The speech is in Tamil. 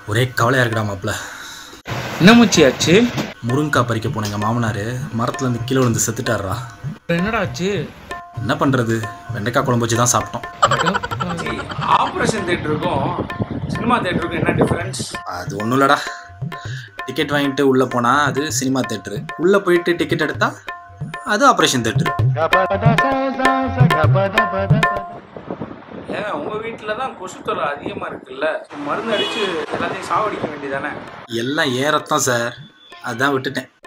ஒரே கவலையாக இருக்குடா மாப்பிள்ள என்ன மூச்சி ஆச்சு முருங்கக்காய் பறிக்க போன எங்கள் மாமனார் மரத்துல இருந்து கீழே விழுந்து செத்துட்டாருடா அப்புறம் என்னடா ஆச்சு என்ன பண்ணுறது வெண்டைக்காய் குழம்பு வச்சு தான் சாப்பிட்டோம் ஆப்ரேஷன் தேட்டருக்கும் சினிமா தேட்டருக்கும் என்ன டிஃபரன்ஸ் அது ஒன்றும் இல்லடா டிக்கெட் வாங்கிட்டு உள்ளே போனால் அது சினிமா தேட்டரு உள்ளே போயிட்டு டிக்கெட் எடுத்தா அது ஆப்ரேஷன் தேட்டரு ஏங்க உங்க வீட்டில் தான் கொசு தொல்லை அதிகமாக இருக்குல்ல மருந்து அடிச்சு எல்லாத்தையும் சாவடிக்க வேண்டியதானே எல்லாம் ஏறத்தான் சார் அதான் விட்டுட்டேன்